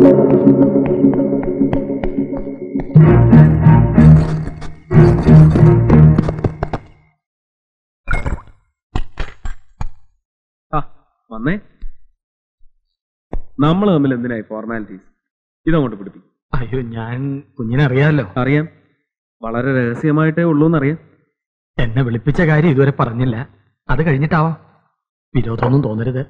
ആ വന്നേ നമ്മൾ തമ്മിൽ എന്തിനായി ഫോർമാലിറ്റീസ് ഇതങ്ങോട്ട് പിടിപ്പിക്കും അയ്യോ ഞാൻ കുഞ്ഞിനെ അറിയാമല്ലോ അറിയാം വളരെ രഹസ്യമായിട്ടേ ഉള്ളൂ എന്നറിയാം എന്നെ വിളിപ്പിച്ച കാര്യം ഇതുവരെ പറഞ്ഞില്ല അത് കഴിഞ്ഞിട്ടാവാം വിരോധമൊന്നും തോന്നരുത്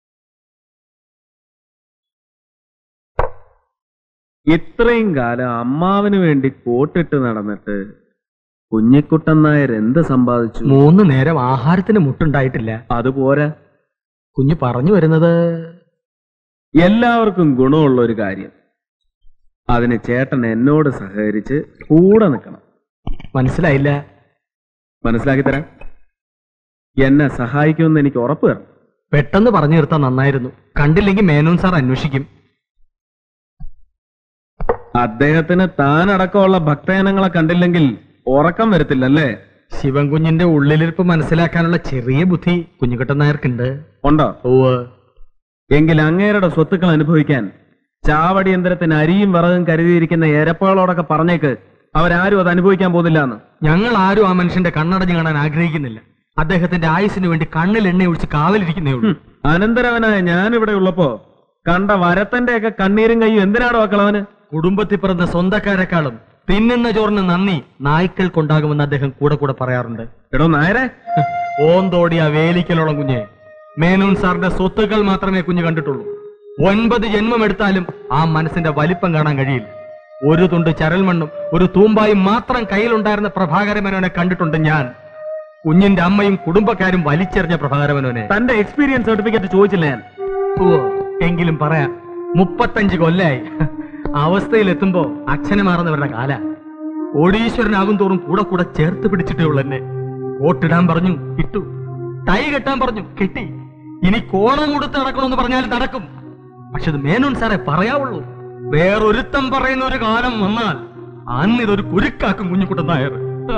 ഇത്രയും കാലം അമ്മാവിന് വേണ്ടി കോട്ടിട്ട് നടന്നിട്ട് കുഞ്ഞിക്കുട്ടൻ നായർ എന്ത് സമ്പാദിച്ചു മൂന്ന് നേരം ആഹാരത്തിന് മുട്ടുണ്ടായിട്ടില്ല അതുപോരാ കുഞ്ഞ് പറഞ്ഞു വരുന്നത് എല്ലാവർക്കും ഗുണമുള്ള ഒരു കാര്യം അതിന് ചേട്ടൻ എന്നോട് സഹകരിച്ച് കൂടെ നിൽക്കണം മനസ്സിലായില്ല മനസ്സിലാക്കി തരാം എന്നെ സഹായിക്കുമെന്ന് എനിക്ക് ഉറപ്പ് തരണം പെട്ടെന്ന് പറഞ്ഞു തീർത്താൽ നന്നായിരുന്നു കണ്ടില്ലെങ്കിൽ മേനോൻ സാർ അന്വേഷിക്കും അദ്ദേഹത്തിന് താൻ അടക്കമുള്ള ഭക്തജനങ്ങളെ കണ്ടില്ലെങ്കിൽ ഉറക്കം വരത്തില്ലല്ലേ ശിവൻകുഞ്ഞിന്റെ ഉള്ളിലിരിപ്പ് മനസ്സിലാക്കാനുള്ള ചെറിയ ബുദ്ധി കുഞ്ഞുകുട്ടൻ നായർക്കുണ്ട് ഉണ്ടോ ഓവ് എങ്കിൽ അങ്ങേരുടെ സ്വത്തുക്കൾ അനുഭവിക്കാൻ ചാവടിയന്തരത്തിന് അരിയും വിറകും കരുതിയിരിക്കുന്ന ഏരപ്പകളോടൊക്കെ പറഞ്ഞേക്ക് അവരാരും അത് അനുഭവിക്കാൻ പോകുന്നില്ല എന്ന് ഞങ്ങൾ ആരും ആ മനുഷ്യന്റെ കണ്ണടഞ്ഞു കാണാൻ ആഗ്രഹിക്കുന്നില്ല അദ്ദേഹത്തിന്റെ ആയുസിന് വേണ്ടി കണ്ണിൽ എണ്ണ ഒഴിച്ച് കാവലിരിക്കുന്നേ ഉള്ളൂ അനന്തരവനായ ഞാൻ ഇവിടെ ഉള്ളപ്പോ കണ്ട വരത്തന്റെയൊക്കെ കണ്ണീരും കയ്യും എന്തിനാടോ അക്കളവന് കുടുംബത്തിൽ പിറന്ന സ്വന്തക്കാരെക്കാളും തിന്നുന്ന ചോറിന് നന്ദി നായ്ക്കൾക്കുണ്ടാകുമെന്ന് അദ്ദേഹം കൂടെ കൂടെ പറയാറുണ്ട് എടോ നായരെ ഓന്തോടിയ വേലിക്കലോളം കുഞ്ഞെ മേനോൻ സാറിന്റെ സ്വത്തുക്കൾ മാത്രമേ കുഞ്ഞ് കണ്ടിട്ടുള്ളൂ ഒൻപത് ജന്മം എടുത്താലും ആ മനസ്സിന്റെ വലിപ്പം കാണാൻ കഴിയില്ല ഒരു തുണ്ട് ചരൽ മണ്ണും ഒരു തൂമ്പായും മാത്രം കയ്യിലുണ്ടായിരുന്ന പ്രഭാകര മേനോനെ കണ്ടിട്ടുണ്ട് ഞാൻ കുഞ്ഞിന്റെ അമ്മയും കുടുംബക്കാരും വലിച്ചെറിഞ്ഞ പ്രഭാകര മേനോനെ തന്റെ എക്സ്പീരിയൻസ് സർട്ടിഫിക്കറ്റ് ചോദിച്ചില്ല ഞാൻ ഓ എങ്കിലും പറയാം മുപ്പത്തഞ്ച് കൊല്ലായി അവസ്ഥയിലെത്തുമ്പോ അച്ഛനെ മാറുന്നവരുടെ കാല കോടീശ്വരനാകും തോറും കൂടെ കൂടെ ചേർത്ത് പിടിച്ചിട്ടേ ഉള്ളു എന്നെ കോട്ടിടാൻ പറഞ്ഞു ഇട്ടു ടൈ കെട്ടാൻ പറഞ്ഞു കെട്ടി ഇനി കോണം കൊടുത്ത് നടക്കണമെന്ന് പറഞ്ഞാൽ നടക്കും പക്ഷെ ഇത് മേനോൻ സാറേ പറയാവുള്ളൂ വേറൊരുത്തം പറയുന്ന ഒരു കാലം വന്നാൽ അന്ന് ഇതൊരു കുരുക്കാക്കും കുഞ്ഞുകുട്ടൻ നായർ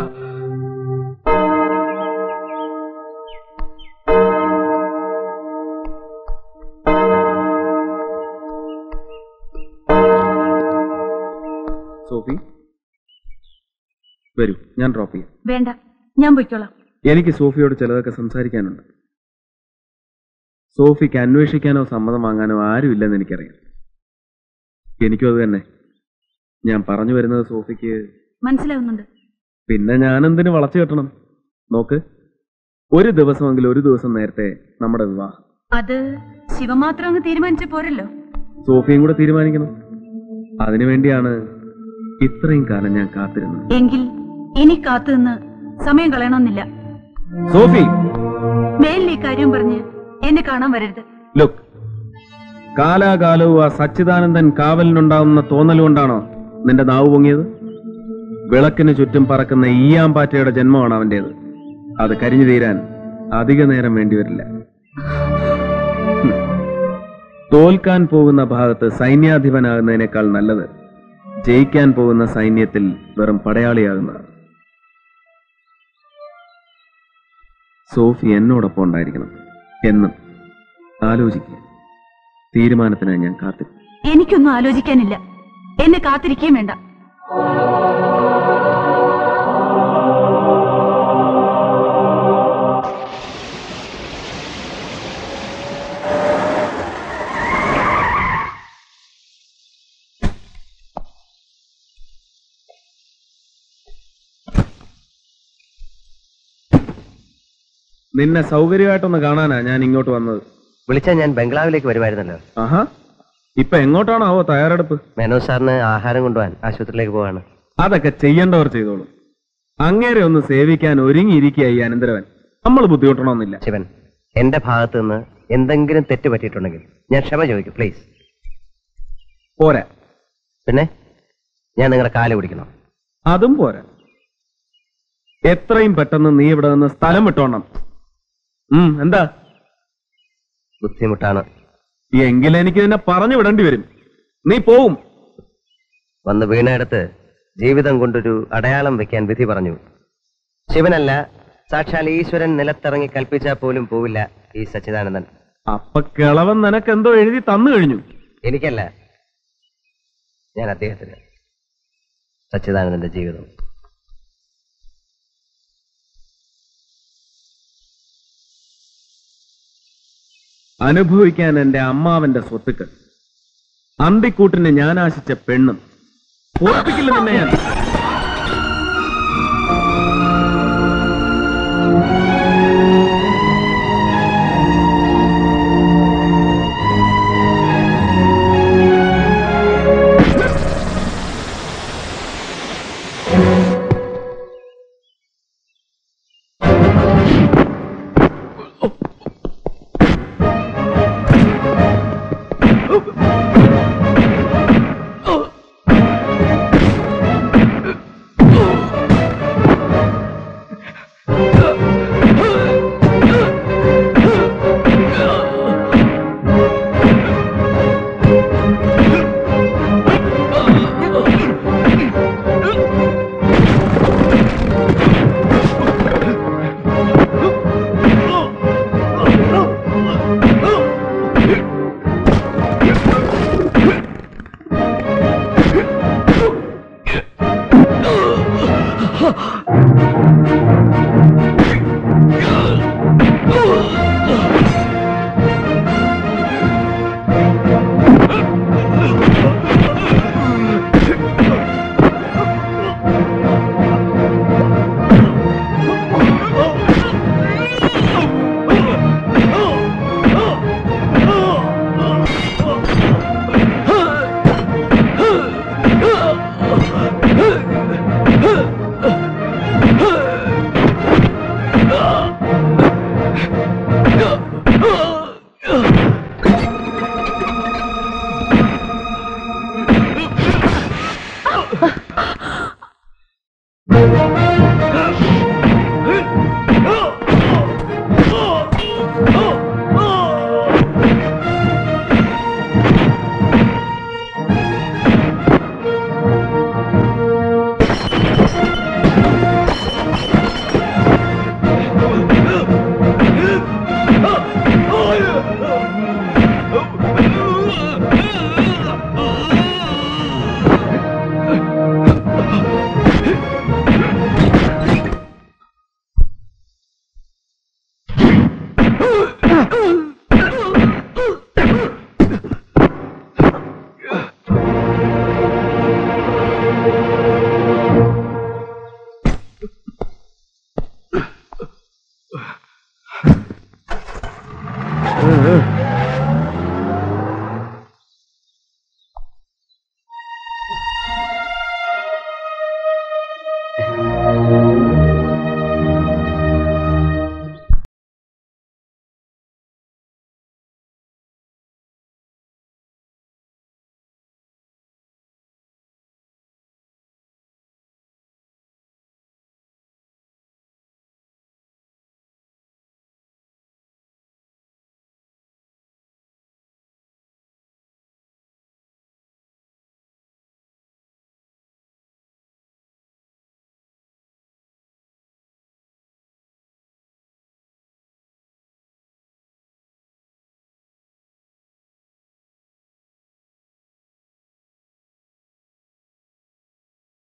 സോഫി വരൂ ഞാൻ ഡ്രോപ്പ് ചെയ്യാം വേണ്ട ഞാൻ പൊയ്ക്കോളാം എനിക്ക് സോഫിയോട് ചിലതൊക്കെ സംസാരിക്കാനുണ്ട് സോഫിക്ക് അന്വേഷിക്കാനോ സമ്മതം വാങ്ങാനോ ആരുമില്ലെന്ന് എനിക്കറിയാം എനിക്കും അത് തന്നെ ഞാൻ പറഞ്ഞു വരുന്നത് സോഫിക്ക് മനസ്സിലാവുന്നുണ്ട് പിന്നെ ഞാൻ എന്തിനു വളച്ചു കെട്ടണം നോക്ക് ഒരു ദിവസമെങ്കിലും ഒരു ദിവസം നേരത്തെ നമ്മുടെ വിവാഹം അത് ശിവ മാത്രം അങ്ങ് തീരുമാനിച്ച പോരല്ലോ സോഫിയും കൂടെ തീരുമാനിക്കണം അതിനുവേണ്ടിയാണ് ഇത്രയും കാലം ഞാൻ കാത്തിരുന്നത് എങ്കിൽ ഇനി കാത്തു നിന്ന് സമയം കളയണമെന്നില്ല സോഫി മേലിൽ ഈ കാര്യം പറഞ്ഞ് എന്നെ കാണാൻ വരരുത് ലുക്ക് കാലാകാലവും ആ സച്ചിദാനന്ദൻ കാവലിനുണ്ടാവുന്ന തോന്നലുകൊണ്ടാണോ നിന്റെ നാവ് പൊങ്ങിയത് വിളക്കിന് ചുറ്റും പറക്കുന്ന ഈയാമ്പാറ്റയുടെ ജന്മമാണ് അവന്റേത് അത് കരിഞ്ഞു തീരാൻ അധിക നേരം വേണ്ടിവരില്ല ഹും. തോൽക്കാൻ പോകുന്ന ഭാഗത്ത് സൈന്യാധിപനാകുന്നതിനേക്കാൾ നല്ലത് ജയിക്കാൻ പോകുന്ന സൈന്യത്തിൽ വെറും പടയാളിയാകുന്നതാണ് സോഫി എന്നോടൊപ്പം ഉണ്ടായിരിക്കണം എന്നും ആലോചിക്കുക തീരുമാനത്തിനായി ഞാൻ കാത്തിരിക്കും എനിക്കൊന്നും ആലോചിക്കാനില്ല എന്നെ കാത്തിരിക്കുകയും വേണ്ട നിന്നെ സൗകര്യമായിട്ടൊന്ന് കാണാനാ ഞാൻ ഇങ്ങോട്ട് വന്നത് വിളിച്ചാൽ ഞാൻ ബംഗ്ലാവിലേക്ക് വരുമായിരുന്നല്ലോ ആഹാ ഇപ്പൊ എങ്ങോട്ടാണാവോ തയ്യാറെടുപ്പ് മേനോ സാറിന് ആഹാരം കൊണ്ടുപോകാൻ ആശുപത്രിയിലേക്ക് പോവാണ് അതൊക്കെ ചെയ്യേണ്ടവർ ചെയ്തോളൂ അങ്ങേരെ ഒന്ന് സേവിക്കാൻ ഒരുങ്ങിയിരിക്കുക ഈ അനന്തരവൻ നമ്മൾ ബുദ്ധിമുട്ടണമെന്നില്ല ശിവൻ എന്റെ ഭാഗത്ത് നിന്ന് എന്തെങ്കിലും തെറ്റ് പറ്റിയിട്ടുണ്ടെങ്കിൽ ഞാൻ ക്ഷമ ചോദിക്കും പ്ലീസ് പോരാ പിന്നെ ഞാൻ നിങ്ങളുടെ കാല് പിടിക്കണം അതും പോരാ എത്രയും പെട്ടെന്ന് നീ ഇവിടെ നിന്ന് സ്ഥലം വിട്ടോണം ഉം എന്താ ബുദ്ധിമുട്ടാണ് എങ്കിൽ എനിക്ക് നിന്നെ പറഞ്ഞു വിടേണ്ടി വരും നീ പോവും വന്ന് വീണയിടത്ത് ജീവിതം കൊണ്ടൊരു അടയാളം വെക്കാൻ വിധി പറഞ്ഞു ശിവനല്ല സാക്ഷാൽ ഈശ്വരൻ നിലത്തിറങ്ങി കൽപ്പിച്ചാൽ പോലും പോവില്ല ഈ സച്ചിദാനന്ദൻ അപ്പൊ കിളവൻ നിനക്ക് എന്തോ എഴുതി തന്നു കഴിഞ്ഞു എനിക്കല്ല ഞാൻ അദ്ദേഹത്തിന് സച്ചിദാനന്ദന്റെ ജീവിതം അനുഭവിക്കാൻ എന്റെ അമ്മാവന്റെ സ്വത്തുക്കൾ അന്തിക്കൂട്ടിന് ഞാൻ ആശിച്ച പെണ്ണും ഓർപ്പിക്കില്ല നിന്നെ ഞാൻ